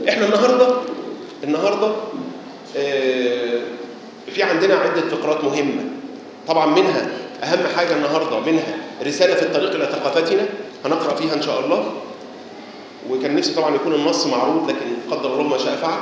احنا النهارده النهارده آه، في عندنا عده فقرات مهمه طبعا منها اهم حاجه النهارده منها رساله في الطريق الى ثقافتنا هنقرا فيها ان شاء الله وكان نفسي طبعا يكون النص معروض لكن قدر الله ما شاء فعل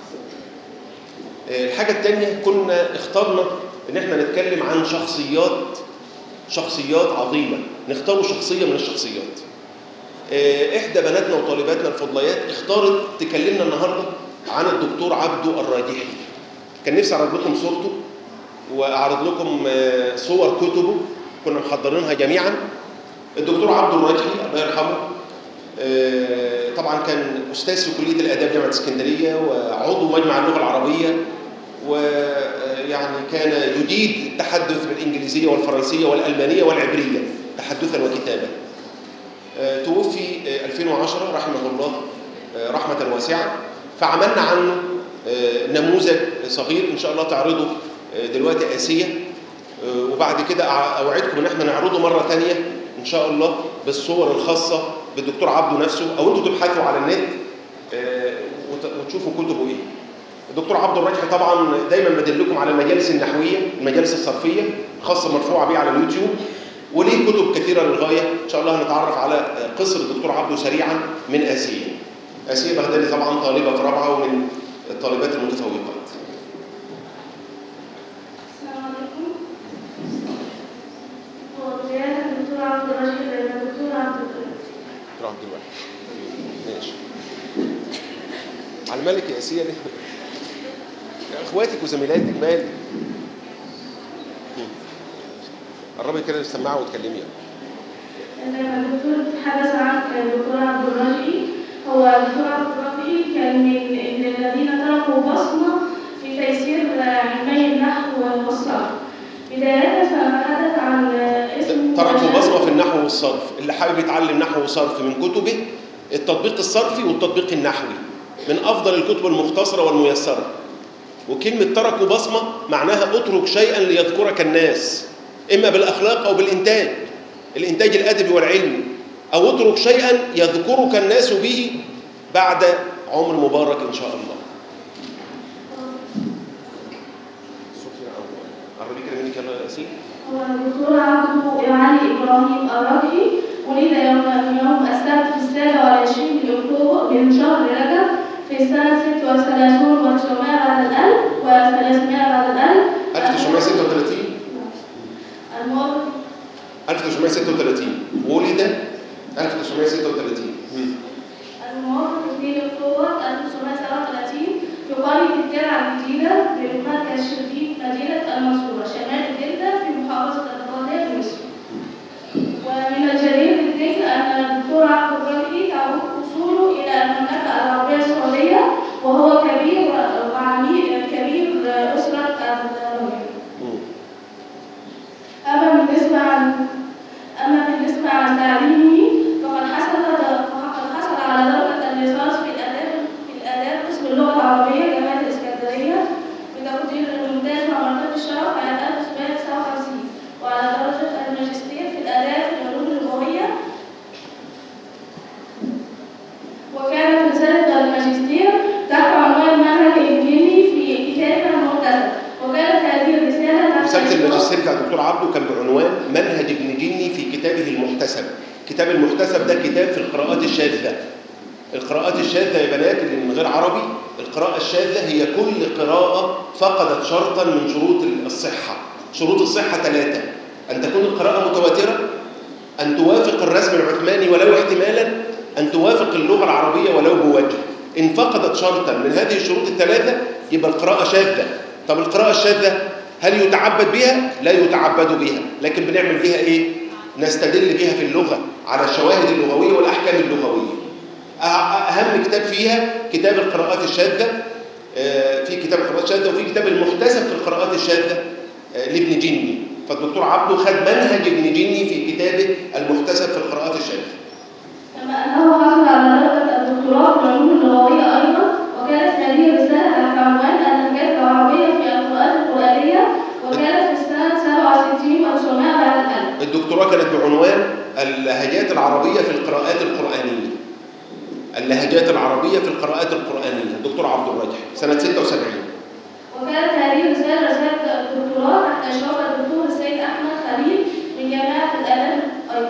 آه، الحاجه الثانيه كنا اخترنا ان احنا نتكلم عن شخصيات شخصيات عظيمه نختار شخصيه من الشخصيات آه، احدى بناتنا وطالباتنا الفضليات اختارت تكلمنا النهارده عن الدكتور عبده الراجحي كان نفسي اعرض لكم صورته واعرض لكم آه، صور كتبه كنا محضرينها جميعا الدكتور عبده الراجحي الله يرحمه آه، طبعا كان استاذ في كليه الاداب جامعه اسكندريه وعضو مجمع اللغه العربيه ويعني كان يجيد التحدث بالانجليزيه والفرنسيه والالمانيه والعبريه تحدثا وكتابه آه، توفي آه، 2010 رحمه الله آه، رحمة واسعة فعملنا عنه آه، نموذج صغير إن شاء الله تعرضه آه، دلوقتي آسية آه، وبعد كده أع- أوعدكم إن احنا نعرضه مرة تانية إن شاء الله بالصور الخاصة بالدكتور عبده نفسه أو أنتوا تبحثوا على النت آه، وت- وتشوفوا كتبه إيه الدكتور عبد الراجحي طبعا دايما بدلكم على المجالس النحويه المجالس الصرفيه خاصه مرفوعه بيه على اليوتيوب وليه كتب كثيره للغايه ان شاء الله هنتعرف على قصر الدكتور عبده سريعا من اسيا اسيا بغدادي طبعا طالبه في رابعه ومن الطالبات المتفوقات السلام عليكم. وبداية الدكتور عبد الرشيد الدكتور عبد دكتور عبد الواحد ماشي على مالك يا اسيا ليه يا اخواتك وزميلاتك مالك قربي كده السماعه واتكلمي لما الدكتور تحدث عن الدكتور عبد الرشيد هو الدكتور عبد الرشيد كان من من الذين تركوا بصمة في تيسير علمي النحو والصرف. بداية فحدث عن اسم تركوا بصمه في النحو والصرف اللي حابب يتعلم نحو وصرف من كتبه التطبيق الصرفي والتطبيق النحوي من افضل الكتب المختصره والميسره وكلمه تركوا بصمه معناها اترك شيئا ليذكرك الناس اما بالاخلاق او بالانتاج الانتاج الادبي والعلمي او اترك شيئا يذكرك الناس به بعد عمر مبارك ان شاء الله قربي كده منك يلا يا ياسين هو الدكتور عبده علي إبراهيم الركحي ولد يوم يوم السبت في السابع والعشرين من أكتوبر من شهر رجب في سنة ست وثلاثون وتسعمائة بعد الألف وثلاثمائة بعد الألف 1936 المؤرخ 1936 ولد 1936 مم. المؤرخ 2 أكتوبر 1937 في قرية الترعة الجديدة بمركز شربين مدينة المنصورة شمال الدلتا في محافظة الغربية بمصر. ومن الجدير بالذكر أن الدكتور عبد الرحيم تعود أصوله إلى المملكة العربية السعودية وهو كبير وعميد كبير أسرة الرجل. مم. أما بالنسبة عن أما بالنسبة عن تعليمه فقد حصل فقد حصل على درجة الليسانس في الآداب في الآداب قسم اللغة العربية جامعة الإسكندرية بتقدير الممتاز مع مرتبة الشرف عام 1959 وعلى درجة الماجستير في الآداب في العلوم اللغوية وكانت رسالة الماجستير تحت عنوان منهج الإنجيلي في كتابها المكتسب وكانت هذه الرسالة تحت رسالة إشراف- الماجستير بتاع الدكتور عبده كان بعنوان منهج ابن جني في كتابه المحتسب كتاب المحتسب ده كتاب في القراءات الشاذة القراءات الشاذة يا بنات اللي من غير عربي القراءة الشاذة هي كل قراءة فقدت شرطا من شروط الصحة شروط الصحة ثلاثة أن تكون القراءة متواترة أن توافق الرسم العثماني ولو احتمالا أن توافق اللغة العربية ولو بوجه إن فقدت شرطا من هذه الشروط الثلاثة يبقى القراءة شاذة طب القراءة الشاذة هل يتعبد بها؟ لا يتعبد بها لكن بنعمل بها إيه؟ نستدل بها في اللغة على الشواهد اللغوية والأحكام اللغوية أه- أهم كتاب فيها كتاب القراءات الشاذة آه، في كتاب القراءات الشاذة وفي كتاب المحتسب في القراءات الشاذة آه، لابن جني فالدكتور عبده خد منهج ابن جني في كتابه المحتسب في القراءات الشاذة كما أنه حصل على درجة الدكتوراه في العلوم اللغوية أيضا وكانت هذه الرسالة تحت عنوان اللهجات العربية في القراءات القرآنية وكانت في السنة 67 و900 بعد الألف الدكتوراه كانت بعنوان اللهجات العربية في القراءات القرآنية اللهجات العربية في القراءات القرآنية سنة 76 وكانت هذه الرسالة رسالة الدكتوراه تحت إشراف الدكتور السيد أحمد خليل من جامعة الآداب أيضا.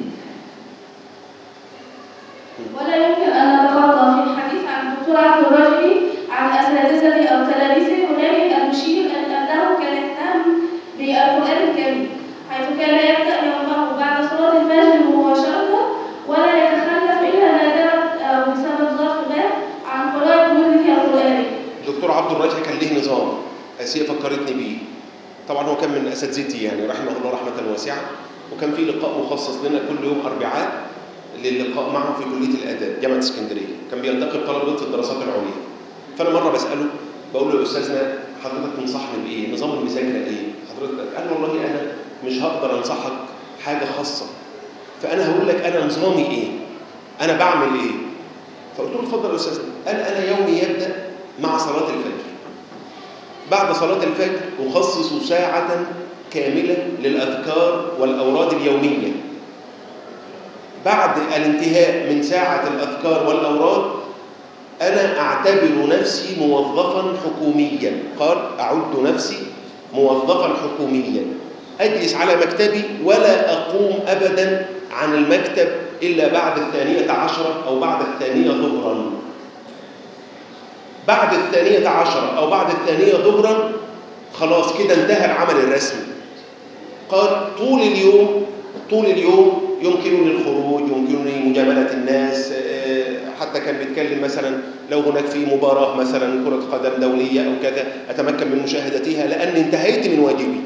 ولا يمكن أن نتخطى في الحديث عن الدكتور عبد الراشدي عن أساتذته أو تلاميذه هنالك أن نشير أن أنه كان يهتم بالقرآن الكريم حيث كان يبدأ يومه بعد صلاة الفجر مباشرة ولا يتخلف إلا نادرا أو بسبب ظرف ما عن قراءة ورده القرآني. الدكتور عبد الراجح كان ليه نظام اسيا فكرتني بيه طبعا هو كان من اساتذتي يعني رحمه الله رحمه واسعه وكان في لقاء مخصص لنا كل يوم اربعاء للقاء معه في كليه الاداب جامعه اسكندريه كان بيلتقي بطلبه الدراسات العليا فانا مره بساله بقول له يا استاذنا حضرتك تنصحني بايه نظام المذاكره ايه حضرتك قال والله انا مش هقدر انصحك حاجه خاصه فانا هقول لك انا نظامي ايه انا بعمل ايه فقلت له اتفضل يا استاذنا قال انا يومي يبدا مع صلاه الفجر بعد صلاة الفجر أخصص ساعة كاملة للأذكار والأوراد اليومية بعد الانتهاء من ساعة الأذكار والأوراد أنا أعتبر نفسي موظفا حكوميا قال أعد نفسي موظفا حكوميا أجلس على مكتبي ولا أقوم أبدا عن المكتب إلا بعد الثانية عشرة أو بعد الثانية ظهرا بعد الثانية عشرة أو بعد الثانية ظهرا خلاص كده انتهى العمل الرسمي قال طول اليوم طول اليوم يمكنني الخروج يمكنني مجاملة الناس حتى كان بيتكلم مثلا لو هناك في مباراة مثلا كرة قدم دولية أو كذا أتمكن من مشاهدتها لأن انتهيت من واجبي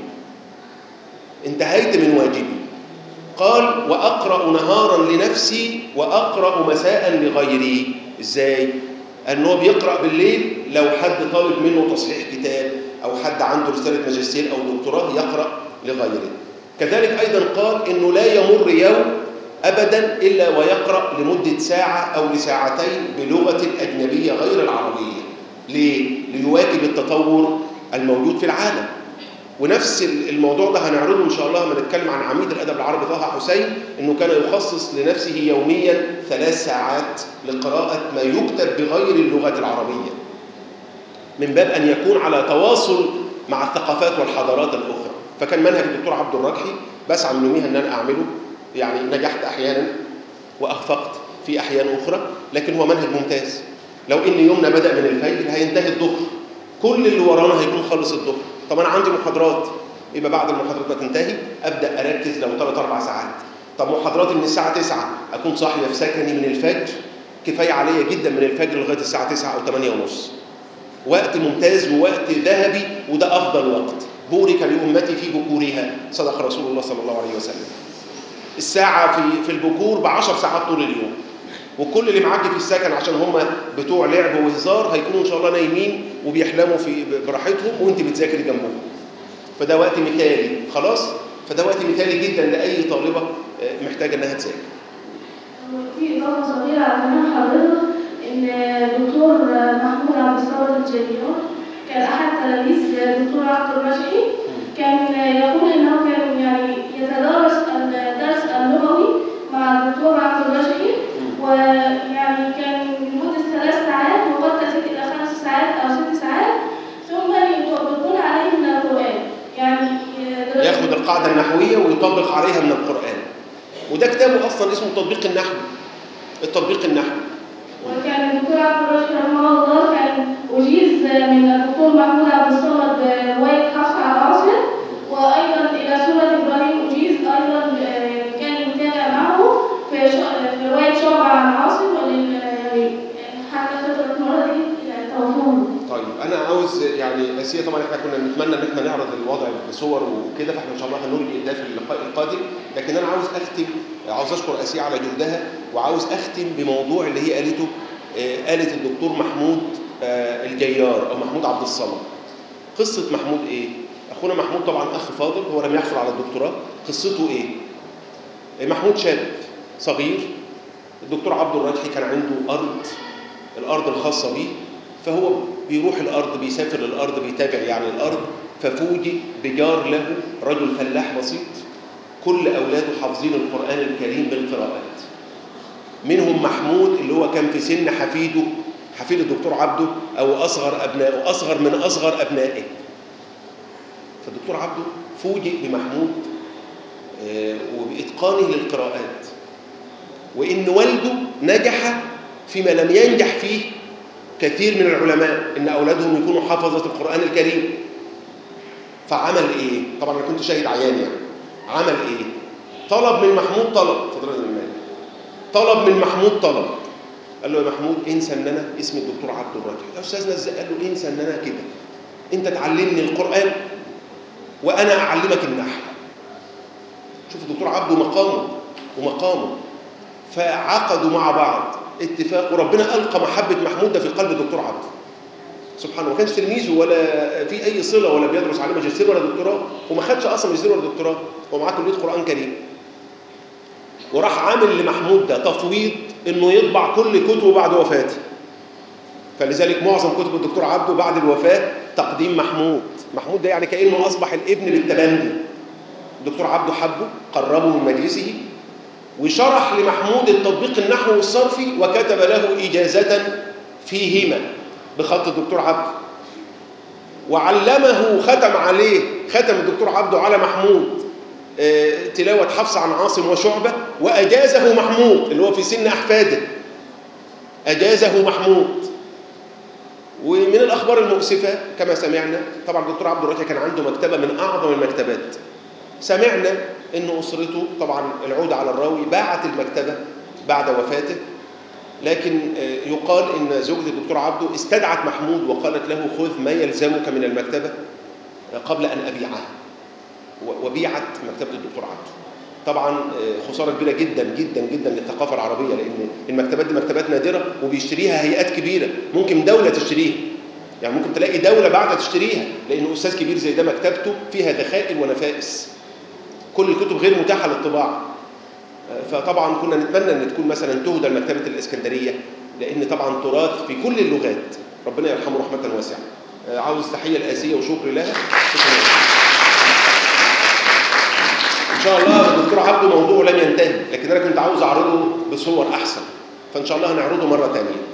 انتهيت من واجبي قال وأقرأ نهارا لنفسي وأقرأ مساء لغيري إزاي؟ أنه بيقرأ بالليل لو حد طالب منه تصحيح كتاب أو حد عنده رسالة ماجستير أو دكتوراه يقرأ لغيره كذلك أيضا قال أنه لا يمر يوم أبدا إلا ويقرأ لمدة ساعة أو لساعتين بلغة أجنبية غير العربية ليه؟ ليواكب التطور الموجود في العالم ونفس الموضوع ده هنعرضه ان شاء الله لما نتكلم عن عميد الادب العربي طه حسين انه كان يخصص لنفسه يوميا ثلاث ساعات لقراءه ما يكتب بغير اللغه العربيه من باب ان يكون على تواصل مع الثقافات والحضارات الاخرى فكان منهج الدكتور عبد الرجحي بسعى من يوميها ان انا اعمله يعني نجحت احيانا واخفقت في احيان اخرى لكن هو منهج ممتاز لو ان يومنا بدا من الفجر هينتهي الظهر كل اللي ورانا هيكون خلص الظهر طب انا عندي محاضرات يبقى بعد المحاضرات ما تنتهي ابدا اركز لو ثلاث اربع ساعات طب محاضراتي من الساعه 9 اكون صاحيه في سكني من الفجر كفايه عليا جدا من الفجر لغايه الساعه 9 او 8 ونص وقت ممتاز ووقت ذهبي وده افضل وقت بورك لامتي في بكورها صدق رسول الله صلى الله عليه وسلم الساعه في في البكور ب 10 ساعات طول اليوم وكل اللي معاكي في السكن عشان هم بتوع لعب وهزار هيكونوا ان شاء الله نايمين وبيحلموا في براحتهم وانت بتذاكري جنبهم فده وقت مثالي خلاص فده وقت مثالي جدا لاي طالبه محتاجه انها تذاكر في إضافة صغيرة على كلام حضرتك إن الدكتور محمود عبد الصمد الجليون كان أحد تلاميذ الدكتور عبد الراشحي كان يقول إنه كان يعني يتدارس الدرس اللغوي مع الدكتور عبد الراشحي ويعني كان لمدة ثلاث ساعات وقد تزيد إلى خمس ساعات أو ست ساعات ثم يطبقون عليه من القرآن يعني ياخد القاعده النحويه ويطبق عليها من القران وده كتابه اصلا اسمه تطبيق النحو التطبيق النحوي وكان الدكتور عبد الراشد رحمه الله كان أجيز من الدكتور محمود عبد الصمد برواية حفص عن عاصم وأيضا إلى سورة إبراهيم أجيز أيضا كان متابع معه في في رواية شعبة عن عاصم ولل يعني حتى فترة المرة دي يعني توفاه طيب انا عاوز يعني اسيه طبعا احنا كنا نتمنى ان احنا نعرض الوضع بصور وكده فاحنا ان شاء الله هنلقي ده في اللقاء القادم لكن انا عاوز اختم عاوز اشكر اسيه على جهدها وعاوز اختم بموضوع اللي هي قالته آه قالت الدكتور محمود آه الجيار او محمود عبد الصمد قصه محمود ايه اخونا محمود طبعا اخ فاضل هو لم يحصل على الدكتوراه قصته ايه آه محمود شاب صغير الدكتور عبد الراجحي كان عنده ارض الارض الخاصه بيه فهو بيروح الارض بيسافر الارض بيتابع يعني الارض ففوجئ بجار له رجل فلاح بسيط كل اولاده حافظين القران الكريم بالقراءات منهم محمود اللي هو كان في سن حفيده حفيد الدكتور عبده او اصغر ابنائه اصغر من اصغر ابنائه فالدكتور عبده فوجئ بمحمود آه، وباتقانه للقراءات وان والده نجح فيما لم ينجح فيه كثير من العلماء ان اولادهم يكونوا حفظه القران الكريم فعمل ايه طبعا انا كنت شاهد عيان يعني عمل ايه طلب من محمود طلب فضيله الامام طلب من محمود طلب قال له يا محمود انسى ان انا اسمي الدكتور عبد الرجل يا استاذنا ازاي قال له انسى ان انا كده انت تعلمني القران وانا اعلمك النحو شوف الدكتور عبده مقامه ومقامه فعقدوا مع بعض اتفاق وربنا القى محبه محمود ده في قلب الدكتور عبده سبحانه ما كانش تلميذه ولا في اي صله ولا بيدرس عليه ماجستير ولا دكتوراه وما خدش اصلا ماجستير ولا دكتوراه هو معاه كليه قران كريم وراح عامل لمحمود ده تفويض انه يطبع كل كتبه بعد وفاته فلذلك معظم كتب الدكتور عبده بعد الوفاه تقديم محمود محمود ده يعني كانه اصبح الابن بالتبني الدكتور عبده حبه قربه من مجلسه وشرح لمحمود التطبيق النحوي والصرفي وكتب له إجازة فيهما بخط الدكتور عبده وعلمه ختم عليه ختم الدكتور عبده على محمود آه، تلاوة حفص عن عاصم وشعبة وأجازه محمود اللي هو في سن أحفاده أجازه محمود ومن الأخبار المؤسفة كما سمعنا طبعا الدكتور عبد الرحيم كان عنده مكتبة من أعظم المكتبات سمعنا ان اسرته طبعا العوده على الراوي باعت المكتبه بعد وفاته لكن آه، يقال ان زوجة الدكتور عبده استدعت محمود وقالت له خذ ما يلزمك من المكتبه آه، قبل ان ابيعها و- وبيعت مكتبه الدكتور عبده طبعا آه، خساره كبيره جدا جدا جدا للثقافه العربيه لان المكتبات دي مكتبات نادره وبيشتريها هيئات كبيره ممكن دوله تشتريها يعني ممكن تلاقي دوله بعد تشتريها لان استاذ كبير زي ده مكتبته فيها ذخائر ونفائس كل الكتب غير متاحه للطباعه فطبعا كنا نتمنى ان تكون مثلا تهدى لمكتبه الاسكندريه لان طبعا تراث في كل اللغات ربنا يرحمه رحمه واسعه عاوز تحيه الاسيه وشكر لها ان شاء الله الدكتور عبده موضوعه لم ينتهي لكن انا كنت عاوز اعرضه بصور احسن فان شاء الله هنعرضه مره ثانيه